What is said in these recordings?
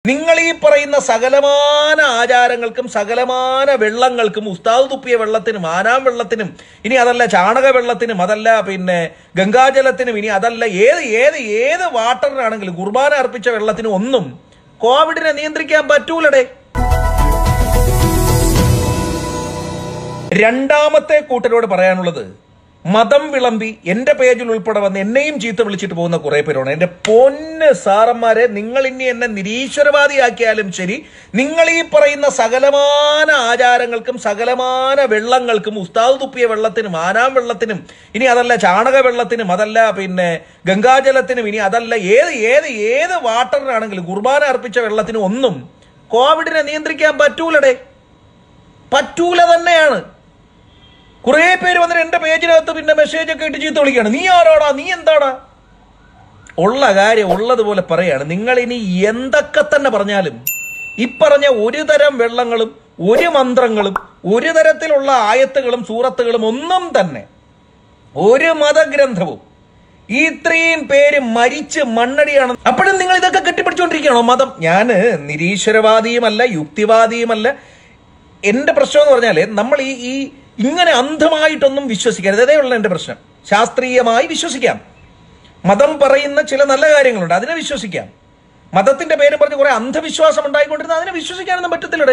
നിങ്ങൾ ഈ പറയുന്ന സകലമാന ആചാരങ്ങൾക്കും സകലമാന വെള്ളങ്ങൾക്കും ഉസ്താദ് തുപ്പിയ വെള്ളത്തിനും ആനാം വെള്ളത്തിനും ഇനി അതല്ല ചാണക വെള്ളത്തിനും അതല്ല പിന്നെ ഗംഗാജലത്തിനും ഇനി അതല്ല ഏത് ഏത് ഏത് വാട്ടറിനാണെങ്കിലും കുർബാന അർപ്പിച്ച വെള്ളത്തിനും ഒന്നും കോവിഡിനെ നിയന്ത്രിക്കാൻ പറ്റൂലടേ രണ്ടാമത്തെ കൂട്ടരോട് പറയാനുള്ളത് മതം വിളമ്പി എന്റെ പേജിൽ ഉൾപ്പെടെ വന്ന് എന്നെയും ചീത്ത വിളിച്ചിട്ട് പോകുന്ന കുറെ പേരാണ് എന്റെ പൊന്ന് സാറന്മാരെ നിങ്ങൾ ഇനി എന്നെ നിരീശ്വരവാദിയാക്കിയാലും ശരി നിങ്ങൾ ഈ പറയുന്ന സകലമാന ആചാരങ്ങൾക്കും സകലമാന വെള്ളങ്ങൾക്കും ഉസ്താദ് തുപ്പിയ വെള്ളത്തിനും ആനാം വെള്ളത്തിനും ഇനി അതല്ല ചാണക വെള്ളത്തിനും അതല്ല പിന്നെ ഗംഗാജലത്തിനും ഇനി അതല്ല ഏത് ഏത് ഏത് വാട്ടറിനാണെങ്കിലും കുർബാന അർപ്പിച്ച വെള്ളത്തിനും ഒന്നും കോവിഡിനെ നിയന്ത്രിക്കാൻ പറ്റൂലടേ പറ്റൂല തന്നെയാണ് കുറെ പേര് വന്നിട്ട് എന്റെ പേജിനകത്ത് പിന്നെ മെസ്സേജ് ഒക്കെ ഇട്ട് ചീത്ത വിളിക്കുകയാണ് നീ ആരോടാ നീ എന്താടാ ഉള്ള കാര്യം ഉള്ളതുപോലെ പറയാണ് നിങ്ങൾ ഇനി എന്തൊക്കെ തന്നെ പറഞ്ഞാലും ഇപ്പറഞ്ഞ ഒരു തരം വെള്ളങ്ങളും ഒരു മന്ത്രങ്ങളും ഒരു തരത്തിലുള്ള ആയത്തുകളും സൂറത്തുകളും ഒന്നും തന്നെ ഒരു മതഗ്രന്ഥവും ഈ ഇത്രയും പേര് മരിച്ച് മണ്ണടിയാണ് അപ്പോഴും നിങ്ങൾ ഇതൊക്കെ കെട്ടിപ്പിടിച്ചുകൊണ്ടിരിക്കുകയാണോ മതം ഞാന് നിരീശ്വരവാദിയുമല്ല യുക്തിവാദിയുമല്ല എന്റെ പ്രശ്നം എന്ന് പറഞ്ഞാല് നമ്മൾ ഈ ഈ ഇങ്ങനെ അന്ധമായിട്ടൊന്നും വിശ്വസിക്കരുത് അതേ ഉള്ള എന്റെ പ്രശ്നം ശാസ്ത്രീയമായി വിശ്വസിക്കാം മതം പറയുന്ന ചില നല്ല കാര്യങ്ങളുണ്ട് അതിനെ വിശ്വസിക്കാം മതത്തിന്റെ പേര് പറഞ്ഞ് കുറെ അന്ധവിശ്വാസം ഉണ്ടായിക്കൊണ്ടിരുന്ന അതിനെ വിശ്വസിക്കാനൊന്നും പറ്റത്തില്ലടേ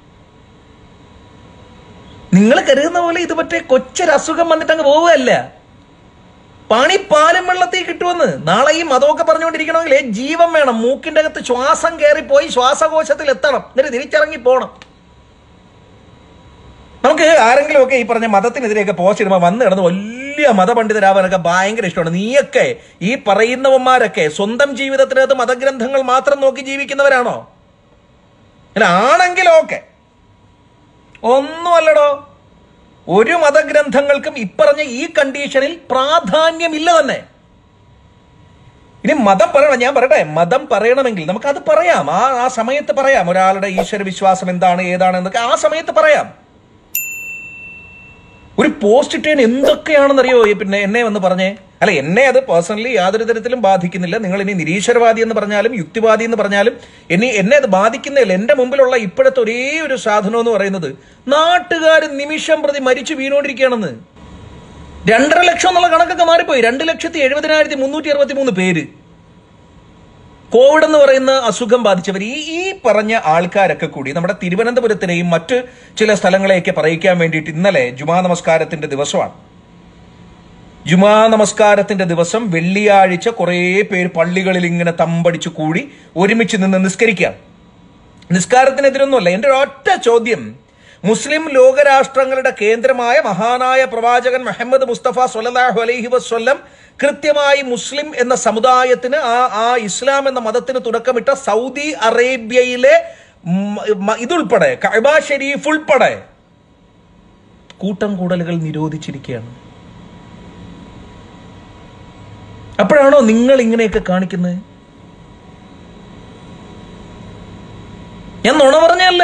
നിങ്ങൾ കരുതുന്ന പോലെ ഇത് മറ്റേ കൊച്ചൊരസുഖം വന്നിട്ട് അങ്ങ് പോവുകയല്ല പണിപ്പാലും വെള്ളത്തിൽ കിട്ടുമെന്ന് നാളെ ഈ മതമൊക്കെ പറഞ്ഞുകൊണ്ടിരിക്കണമെങ്കിൽ ജീവൻ വേണം മൂക്കിന്റെ അകത്ത് ശ്വാസം കയറിപ്പോയി ശ്വാസകോശത്തിൽ എത്തണം എന്നിട്ട് തിരിച്ചിറങ്ങി പോകണം നമുക്ക് ആരെങ്കിലും ഒക്കെ ഈ പറഞ്ഞ മതത്തിനെതിരെയൊക്കെ പോസ്റ്റ് ഇടുമ്പോൾ വന്ന് കിടന്ന് വലിയ മതപണ്ഡിതരാവാനൊക്കെ ഭയങ്കര ഇഷ്ടമാണ് നീയൊക്കെ ഈ പറയുന്നവന്മാരൊക്കെ സ്വന്തം ജീവിതത്തിനകത്ത് മതഗ്രന്ഥങ്ങൾ മാത്രം നോക്കി ജീവിക്കുന്നവരാണോ അല്ല ആണെങ്കിലും ഓക്കെ ഒന്നുമല്ലടോ ഒരു മതഗ്രന്ഥങ്ങൾക്കും ഇപ്പറഞ്ഞ ഈ കണ്ടീഷനിൽ പ്രാധാന്യമില്ല തന്നെ ഇനി മതം പറയണം ഞാൻ പറയട്ടെ മതം പറയണമെങ്കിൽ നമുക്ക് അത് പറയാം ആ ആ സമയത്ത് പറയാം ഒരാളുടെ ഈശ്വര വിശ്വാസം എന്താണ് ഏതാണ് എന്നൊക്കെ ആ സമയത്ത് പറയാം ഒരു പോസ്റ്റ് ഇട്ടേന് എന്തൊക്കെയാണെന്നറിയോ ഈ പിന്നെ എന്നെ വന്ന് പറഞ്ഞേ അല്ല എന്നെ അത് പേഴ്സണലി യാതൊരു തരത്തിലും ബാധിക്കുന്നില്ല നിങ്ങൾ ഇനി നിരീശ്വരവാദി എന്ന് പറഞ്ഞാലും യുക്തിവാദി എന്ന് പറഞ്ഞാലും ഇനി എന്നെ അത് ബാധിക്കുന്നില്ല എന്റെ മുമ്പിലുള്ള ഇപ്പോഴത്തെ ഒരേ ഒരു സാധനം എന്ന് പറയുന്നത് നാട്ടുകാർ നിമിഷം പ്രതി മരിച്ചു വീണോണ്ടിരിക്കുകയാണെന്ന് രണ്ടര ലക്ഷം എന്നുള്ള കണക്കൊക്കെ മാറിപ്പോയി രണ്ട് ലക്ഷത്തി എഴുപതിനായിരത്തി മുന്നൂറ്റി അറുപത്തി മൂന്ന് പേര് കോവിഡ് എന്ന് പറയുന്ന അസുഖം ബാധിച്ചവർ ഈ ഈ പറഞ്ഞ ആൾക്കാരൊക്കെ കൂടി നമ്മുടെ തിരുവനന്തപുരത്തിനെയും മറ്റ് ചില സ്ഥലങ്ങളെയൊക്കെ പറയിക്കാൻ വേണ്ടിയിട്ട് ഇന്നലെ ജുമാ നമസ്കാരത്തിന്റെ ദിവസമാണ് ജുമാ നമസ്കാരത്തിന്റെ ദിവസം വെള്ളിയാഴ്ച കുറേ പേര് പള്ളികളിൽ ഇങ്ങനെ തമ്പടിച്ചു കൂടി ഒരുമിച്ച് നിന്ന് നിസ്കരിക്കാം നിസ്കാരത്തിനെതിരൊന്നുമല്ല എന്റെ ഒറ്റ ചോദ്യം മുസ്ലിം ലോകരാഷ്ട്രങ്ങളുടെ കേന്ദ്രമായ മഹാനായ പ്രവാചകൻ മുഹമ്മദ് മുസ്തഫ സൊല്ലാഹു അലൈഹി വസ്വല്ലം കൃത്യമായി മുസ്ലിം എന്ന സമുദായത്തിന് ആ ആ ഇസ്ലാം എന്ന മതത്തിന് തുടക്കമിട്ട സൗദി അറേബ്യയിലെ മ- മ- ഇതുൾപ്പെടെ കഅബ ഷരീഫ് ഉൾപ്പെടെ കൂട്ടം കൂടലുകൾ നിരോധിച്ചിരിക്കുകയാണ് അപ്പോഴാണോ നിങ്ങൾ ഇങ്ങനെയൊക്കെ കാണിക്കുന്നത് ഞാൻ നുണ പറഞ്ഞല്ല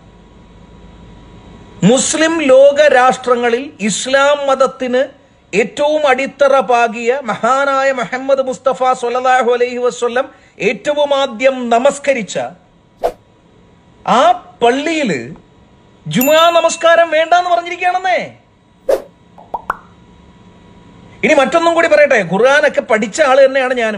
മുസ്ലിം ലോക രാഷ്ട്രങ്ങളിൽ ഇസ്ലാം മതത്തിന് ഏറ്റവും അടിത്തറ പാകിയ മഹാനായ മുഹമ്മദ് മുസ്തഫ സൊല്ലാഹു അലൈഹി വസ്ല്ലം ഏറ്റവും ആദ്യം നമസ്കരിച്ച ആ പള്ളിയില് ജുമാ നമസ്കാരം വേണ്ടെന്ന് പറഞ്ഞിരിക്കുകയാണെന്നേ ഇനി മറ്റൊന്നും കൂടി പറയട്ടെ ഖുർആാനൊക്കെ പഠിച്ച ആള് തന്നെയാണ് ഞാനും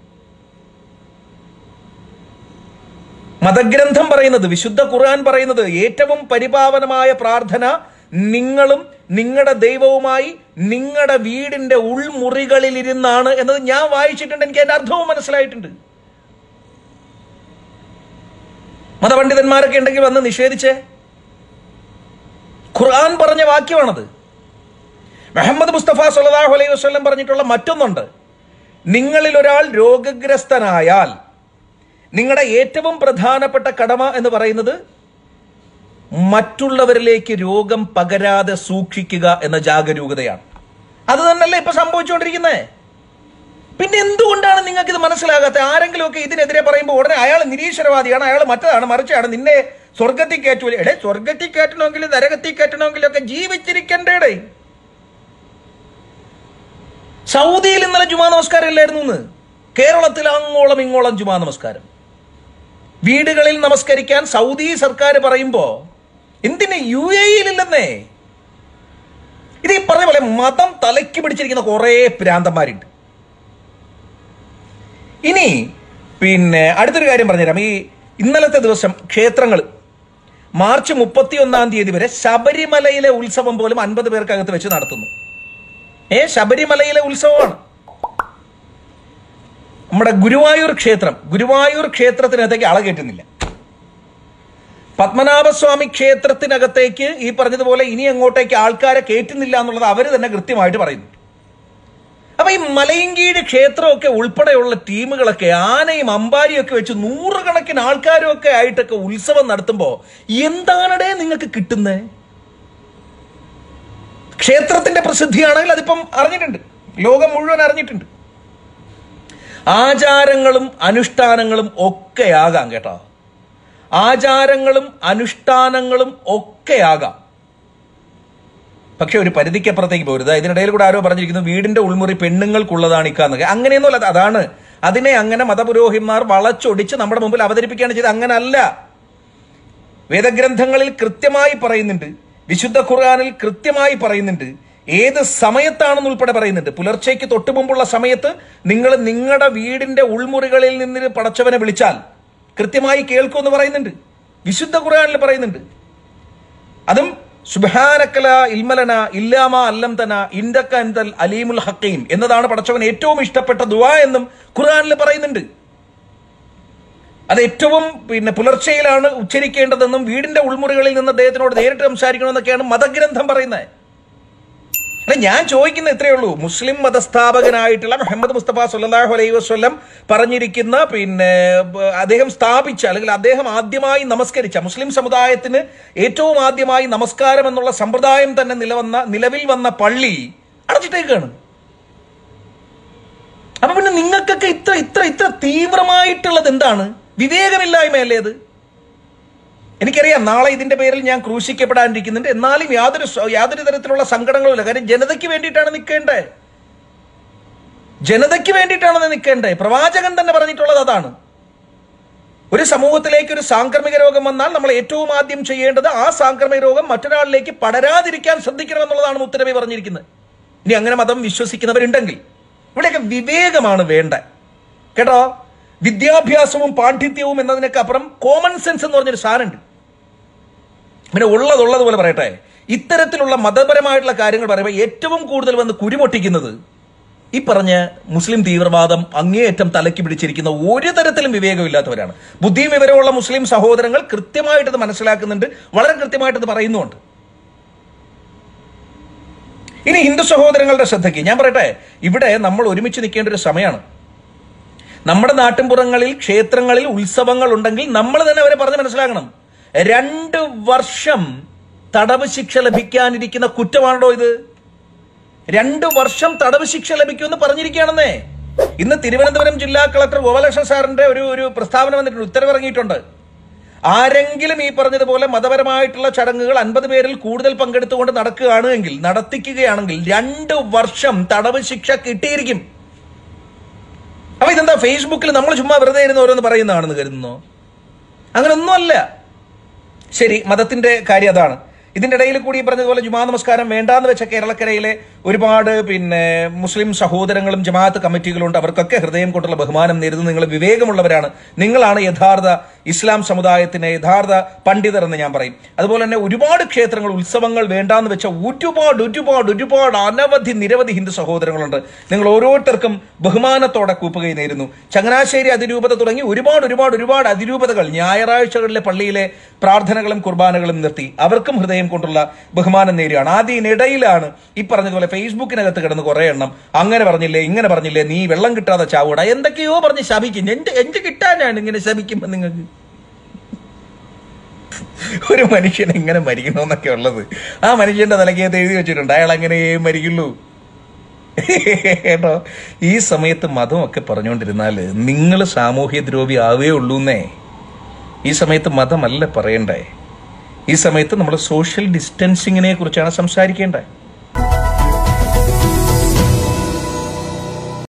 മതഗ്രന്ഥം പറയുന്നത് വിശുദ്ധ ഖുർആൻ പറയുന്നത് ഏറ്റവും പരിപാവനമായ പ്രാർത്ഥന നിങ്ങളും നിങ്ങളുടെ ദൈവവുമായി നിങ്ങളുടെ വീടിന്റെ ഉൾമുറികളിൽ ഇരുന്നാണ് എന്നത് ഞാൻ വായിച്ചിട്ടുണ്ട് എനിക്ക് അതിന്റെ അർത്ഥവും മനസ്സിലായിട്ടുണ്ട് മതപണ്ഡിതന്മാരൊക്കെ ഉണ്ടെങ്കിൽ വന്ന് നിഷേധിച്ചേ ഖുർആൻ പറഞ്ഞ വാക്യമാണത് മുഹമ്മദ് മുസ്തഫ സല്ലല്ലാഹു അലൈഹി വസല്ലം പറഞ്ഞിട്ടുള്ള മറ്റൊന്നുണ്ട് നിങ്ങളിൽ ഒരാൾ രോഗഗ്രസ്തനായാൽ നിങ്ങളുടെ ഏറ്റവും പ്രധാനപ്പെട്ട കടമ എന്ന് പറയുന്നത് മറ്റുള്ളവരിലേക്ക് രോഗം പകരാതെ സൂക്ഷിക്കുക എന്ന ജാഗരൂകതയാണ് അത് തന്നെയല്ലേ ഇപ്പൊ സംഭവിച്ചുകൊണ്ടിരിക്കുന്നത് പിന്നെ എന്തുകൊണ്ടാണ് നിങ്ങൾക്ക് ഇത് മനസ്സിലാകാത്ത ആരെങ്കിലും ഒക്കെ ഇതിനെതിരെ പറയുമ്പോൾ ഉടനെ അയാൾ നിരീശ്വരവാദിയാണ് അയാൾ മറ്റതാണ് മറിച്ചാണ് നിന്നെ സ്വർഗത്തിൽ കയറ്റൂല എടേ സ്വർഗത്തിൽ കയറ്റണമെങ്കിലും നരകത്തിൽ കയറ്റണമെങ്കിലും ഒക്കെ ജീവിച്ചിരിക്കണ്ടേടേ സൗദിയിൽ ഇന്നലെ ജുമാ നമസ്കാരം ഇല്ലായിരുന്നു എന്ന് കേരളത്തിൽ അങ്ങോളം ഇങ്ങോളം ജുമാ നമസ്കാരം വീടുകളിൽ നമസ്കരിക്കാൻ സൗദി സർക്കാർ പറയുമ്പോ എന്തിന് യു എയിലില്ലെന്നേ ഇത് ഈ പറഞ്ഞ പോലെ മതം തലയ്ക്ക് പിടിച്ചിരിക്കുന്ന കുറെ പ്രാന്തന്മാരുണ്ട് ഇനി പിന്നെ അടുത്തൊരു കാര്യം പറഞ്ഞുതരാം ഈ ഇന്നലത്തെ ദിവസം ക്ഷേത്രങ്ങൾ മാർച്ച് മുപ്പത്തി ഒന്നാം തീയതി വരെ ശബരിമലയിലെ ഉത്സവം പോലും അൻപത് പേർക്കകത്ത് വെച്ച് നടത്തുന്നു ഏ ശബരിമലയിലെ ഉത്സവമാണ് നമ്മുടെ ഗുരുവായൂർ ക്ഷേത്രം ഗുരുവായൂർ ക്ഷേത്രത്തിനകത്തേക്ക് ആളെ കയറ്റുന്നില്ല പത്മനാഭസ്വാമി ക്ഷേത്രത്തിനകത്തേക്ക് ഈ പറഞ്ഞതുപോലെ ഇനി അങ്ങോട്ടേക്ക് ആൾക്കാരെ കയറ്റുന്നില്ല എന്നുള്ളത് അവർ തന്നെ കൃത്യമായിട്ട് പറയുന്നു അപ്പൊ ഈ മലയങ്കീട് ക്ഷേത്രമൊക്കെ ഉൾപ്പെടെയുള്ള ടീമുകളൊക്കെ ആനയും അമ്പാരിയും ഒക്കെ വെച്ച് നൂറുകണക്കിന് ആൾക്കാരും ഒക്കെ ആയിട്ടൊക്കെ ഉത്സവം നടത്തുമ്പോ എന്താണടേ നിങ്ങൾക്ക് കിട്ടുന്നത് ക്ഷേത്രത്തിന്റെ പ്രസിദ്ധിയാണെങ്കിൽ അതിപ്പം അറിഞ്ഞിട്ടുണ്ട് ലോകം മുഴുവൻ അറിഞ്ഞിട്ടുണ്ട് ആചാരങ്ങളും അനുഷ്ഠാനങ്ങളും ഒക്കെ ആകാം കേട്ടോ ആചാരങ്ങളും അനുഷ്ഠാനങ്ങളും ഒക്കെ ആകാം പക്ഷെ ഒരു പരിധിക്കപ്പുറത്തേക്ക് പോരുത് ഇതിനിടയിൽ കൂടെ ആരോ പറഞ്ഞിരിക്കുന്നു വീടിന്റെ ഉൾമുറി പെണ്ണുങ്ങൾക്കുള്ളതാണ് ഇക്കാന്നൊക്കെ അങ്ങനെയൊന്നുമല്ല അതാണ് അതിനെ അങ്ങനെ മതപുരോഹിതന്മാർ വളച്ചൊടിച്ച് നമ്മുടെ മുമ്പിൽ അവതരിപ്പിക്കുകയാണ് ചെയ്തത് അങ്ങനല്ല വേദഗ്രന്ഥങ്ങളിൽ കൃത്യമായി പറയുന്നുണ്ട് വിശുദ്ധ ഖുർആാനിൽ കൃത്യമായി പറയുന്നുണ്ട് ഏത് സമയത്താണെന്ന് ഉൾപ്പെടെ പറയുന്നുണ്ട് പുലർച്ചയ്ക്ക് തൊട്ടു മുമ്പുള്ള സമയത്ത് നിങ്ങൾ നിങ്ങളുടെ വീടിന്റെ ഉൾമുറികളിൽ നിന്ന് പടച്ചവനെ വിളിച്ചാൽ കൃത്യമായി കേൾക്കുമെന്ന് പറയുന്നുണ്ട് വിശുദ്ധ ഖുർആാനിൽ പറയുന്നുണ്ട് അതും സുബാനക്കല ഇൽമലന ഇല്ലാമ അല്ലം തന ഇൻഡക്ക എന്തൽ അലീമുൽ ഹക്കീം എന്നതാണ് പടച്ചവൻ ഏറ്റവും ഇഷ്ടപ്പെട്ട ദുആ എന്നും ഖുർആനിൽ പറയുന്നുണ്ട് അത് ഏറ്റവും പിന്നെ പുലർച്ചയിലാണ് ഉച്ചരിക്കേണ്ടതെന്നും വീടിന്റെ ഉൾമുറികളിൽ നിന്ന് അദ്ദേഹത്തിനോട് നേരിട്ട് സംസാരിക്കണമെന്നൊക്കെയാണ് മതഗ്രന്ഥം പറയുന്നത് അല്ല ഞാൻ ചോദിക്കുന്ന ഇത്രയേ ഉള്ളൂ മുസ്ലിം മതസ്ഥാപകനായിട്ടുള്ള മുഹമ്മദ് മുസ്തഫ സല്ലാഹു അലൈഹി വസ്ലം പറഞ്ഞിരിക്കുന്ന പിന്നെ ബ- അദ്ദേഹം സ്ഥാപിച്ച അല്ലെങ്കിൽ അദ്ദേഹം ആദ്യമായി നമസ്കരിച്ച മുസ്ലിം സമുദായത്തിന് ഏറ്റവും ആദ്യമായി നമസ്കാരം എന്നുള്ള സമ്പ്രദായം തന്നെ നിലവന്ന നിലവിൽ വന്ന പള്ളി അടച്ചിട്ടേക്കാണ് അപ്പൊ പിന്നെ നിങ്ങൾക്കൊക്കെ ഇത്ര ഇത്ര ഇത്ര തീവ്രമായിട്ടുള്ളത് എന്താണ് വിവേകമില്ലായ്മയല്ലേ അത് എനിക്കറിയാം നാളെ ഇതിന്റെ പേരിൽ ഞാൻ ക്രൂശിക്കപ്പെടാനിരിക്കുന്നുണ്ട് എന്നാലും യാതൊരു സ്വ- യാതൊരു തരത്തിലുള്ള സങ്കടങ്ങളുമില്ല കാര്യം ജനതയ്ക്ക് വേണ്ടിയിട്ടാണ് നിൽക്കേണ്ടത് ജനതയ്ക്ക് വേണ്ടിയിട്ടാണ് നിൽക്കേണ്ടത് പ്രവാചകൻ തന്നെ പറഞ്ഞിട്ടുള്ളത് അതാണ് ഒരു സമൂഹത്തിലേക്ക് ഒരു സാംക്രമിക രോഗം വന്നാൽ നമ്മൾ ഏറ്റവും ആദ്യം ചെയ്യേണ്ടത് ആ സാംക്രമിക രോഗം മറ്റൊരാളിലേക്ക് പടരാതിരിക്കാൻ ശ്രദ്ധിക്കണമെന്നുള്ളതാണ് മുത്തരബി പറഞ്ഞിരിക്കുന്നത് ഇനി അങ്ങനെ മതം വിശ്വസിക്കുന്നവരുണ്ടെങ്കിൽ ഇവിടെയൊക്കെ വിവേകമാണ് വേണ്ട കേട്ടോ വിദ്യാഭ്യാസവും പാണ്ഡിത്യവും എന്നതിനൊക്കെ അപ്പുറം കോമൺ സെൻസ് എന്ന് പറഞ്ഞൊരു സാധനമുണ്ട് പിന്നെ ഉള്ളതുള്ളതുപോലെ പറയട്ടെ ഇത്തരത്തിലുള്ള മതപരമായിട്ടുള്ള കാര്യങ്ങൾ പറയുമ്പോൾ ഏറ്റവും കൂടുതൽ വന്ന് കുരുമൊട്ടിക്കുന്നത് ഈ പറഞ്ഞ മുസ്ലിം തീവ്രവാദം അങ്ങേയറ്റം തലയ്ക്ക് പിടിച്ചിരിക്കുന്ന ഒരു തരത്തിലും വിവേകമില്ലാത്തവരാണ് ബുദ്ധിയും വിവരമുള്ള മുസ്ലിം സഹോദരങ്ങൾ കൃത്യമായിട്ട് ഇത് മനസ്സിലാക്കുന്നുണ്ട് വളരെ കൃത്യമായിട്ട് ഇത് പറയുന്നുമുണ്ട് ഇനി ഹിന്ദു സഹോദരങ്ങളുടെ ശ്രദ്ധയ്ക്ക് ഞാൻ പറയട്ടെ ഇവിടെ നമ്മൾ ഒരുമിച്ച് നിൽക്കേണ്ട ഒരു സമയമാണ് നമ്മുടെ നാട്ടിൻപുറങ്ങളിൽ ക്ഷേത്രങ്ങളിൽ ഉത്സവങ്ങൾ ഉണ്ടെങ്കിൽ നമ്മൾ തന്നെ അവരെ പറഞ്ഞ് മനസ്സിലാക്കണം രണ്ട് വർഷം തടവ് ശിക്ഷ ലഭിക്കാനിരിക്കുന്ന കുറ്റമാണോ ഇത് രണ്ട് വർഷം തടവ് ശിക്ഷ ലഭിക്കുമെന്ന് പറഞ്ഞിരിക്കുകയാണെന്നേ ഇന്ന് തിരുവനന്തപുരം ജില്ലാ കളക്ടർ ഗോപാലകൃഷ്ണൻ സാറിന്റെ ഒരു ഒരു പ്രസ്താവന വന്നിട്ടുണ്ട് ഉത്തരവിറങ്ങിയിട്ടുണ്ട് ആരെങ്കിലും ഈ പറഞ്ഞതുപോലെ മതപരമായിട്ടുള്ള ചടങ്ങുകൾ അൻപത് പേരിൽ കൂടുതൽ പങ്കെടുത്തുകൊണ്ട് നടക്കുകയാണ് എങ്കിൽ നടത്തിക്കുകയാണെങ്കിൽ രണ്ട് വർഷം തടവ് ശിക്ഷ കിട്ടിയിരിക്കും അപ്പൊ ഇതെന്താ ഫേസ്ബുക്കിൽ നമ്മൾ ചുമ്മാ വെറുതെ ഇരുന്ന് ഓരോന്ന് പറയുന്നതാണെന്ന് കരുതുന്നോ അങ്ങനെ ഒന്നുമല്ല ശരി മതത്തിന്റെ കാര്യം അതാണ് ഇതിന്റെ ഇടയിൽ കൂടി ഈ പറഞ്ഞതുപോലെ ജുമാ നമസ്കാരം വേണ്ടാന്ന് വെച്ച കേരളക്കരയിലെ ഒരുപാട് പിന്നെ മുസ്ലിം സഹോദരങ്ങളും ജമാഅത്ത് കമ്മിറ്റികളുണ്ട് അവർക്കൊക്കെ ഹൃദയം കൊണ്ടുള്ള ബഹുമാനം നേരുന്നു നിങ്ങൾ വിവേകമുള്ളവരാണ് നിങ്ങളാണ് യഥാർത്ഥ ഇസ്ലാം സമുദായത്തിന്റെ യഥാർത്ഥ പണ്ഡിതർ എന്ന് ഞാൻ പറയും അതുപോലെ തന്നെ ഒരുപാട് ക്ഷേത്രങ്ങൾ ഉത്സവങ്ങൾ വേണ്ടാന്ന് വെച്ച ഒരുപാട് ഒരുപാട് ഒരുപാട് അനവധി നിരവധി ഹിന്ദു സഹോദരങ്ങളുണ്ട് നിങ്ങൾ ഓരോരുത്തർക്കും ബഹുമാനത്തോടെ കൂപ്പുകൈ നേരുന്നു ചങ്ങനാശ്ശേരി അതിരൂപത തുടങ്ങി ഒരുപാട് ഒരുപാട് ഒരുപാട് അതിരൂപതകൾ ഞായറാഴ്ചകളിലെ പള്ളിയിലെ പ്രാർത്ഥനകളും കുർബാനകളും നിർത്തി അവർക്കും ഹൃദയം കൊണ്ടുള്ള ബഹുമാനം നേരുകയാണ് അതിനിടയിലാണ് ഈ പറഞ്ഞതുപോലെ ഫേസ്ബുക്കിനകത്ത് കിടന്ന് കുറെ എണ്ണം അങ്ങനെ പറഞ്ഞില്ലേ ഇങ്ങനെ പറഞ്ഞില്ലേ നീ വെള്ളം കിട്ടാതെ ചാവൂടാ എന്തൊക്കെയോ പറഞ്ഞ് ശപിക്കും എന്റെ എന്റെ കിട്ടാനാണ് ഇങ്ങനെ ശപിക്കുമ്പോ നിങ്ങൾക്ക് ഒരു മനുഷ്യൻ എങ്ങനെ മരിക്കണമെന്നൊക്കെ ഉള്ളത് ആ മനുഷ്യന്റെ നിലയ്ക്കകത്ത് എഴുതി വെച്ചിട്ടുണ്ട് അയാൾ അങ്ങനെ മരിക്കുള്ളൂ കേട്ടോ ഈ സമയത്ത് മതമൊക്കെ പറഞ്ഞുകൊണ്ടിരുന്നാൽ നിങ്ങൾ സാമൂഹ്യ ദ്രോഹി ആവേ ഉള്ളൂന്നേ ഈ സമയത്ത് മതമല്ല പറയണ്ടേ ഈ സമയത്ത് നമ്മൾ സോഷ്യൽ ഡിസ്റ്റൻസിങ്ങിനെ കുറിച്ചാണ് സംസാരിക്കേണ്ടത്